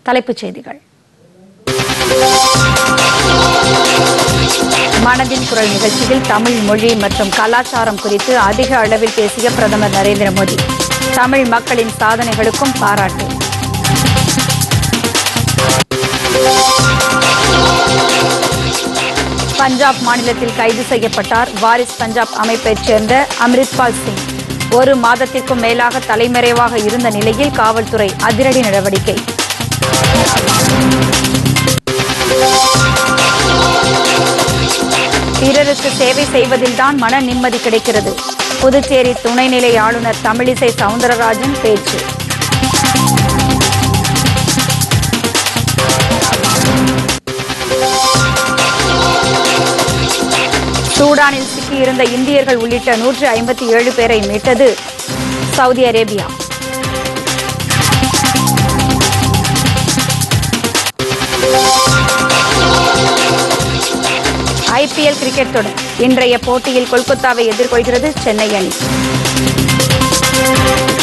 தலைப்புச் செய்திகள் மனதின் குரல் நிகழ்ச்சியில் தமிழ் மொழி மற்றும் கலாச்சாரம் குறித்து அதிக அளவில் பேசிய பிரதமர் நரேந்திர மோடி தமிழ் மக்களின் சாதனைகளுக்கும் பாராட்டு பஞ்சாப் மாநிலத்தில் கைது செய்யப்பட்டார் வாரிஸ் பஞ்சாப் அமைப்பைச் சேர்ந்த அம்ரித்பால் சிங் ஒரு மாதத்திற்கும் மேலாக தலைமறைவாக இருந்த நிலையில் காவல்துறை அதிரடி நடவடிக்கை பிறருக்கு சேவை செய்வதில்தான் மன நிம்மதி கிடைக்கிறது புதுச்சேரி துணைநிலை ஆளுநர் தமிழிசை சவுந்தரராஜன் பேச்சு சூடானில் சிக்கியிருந்த இந்தியர்கள் உள்ளிட்ட நூற்று ஐம்பத்தி ஏழு பேரை மீட்டது சவுதி அரேபியா ஐபிஎல் கிரிக்கெட் தொடர் இன்றைய போட்டியில் கொல்கத்தாவை எதிர்கொள்கிறது சென்னை அணி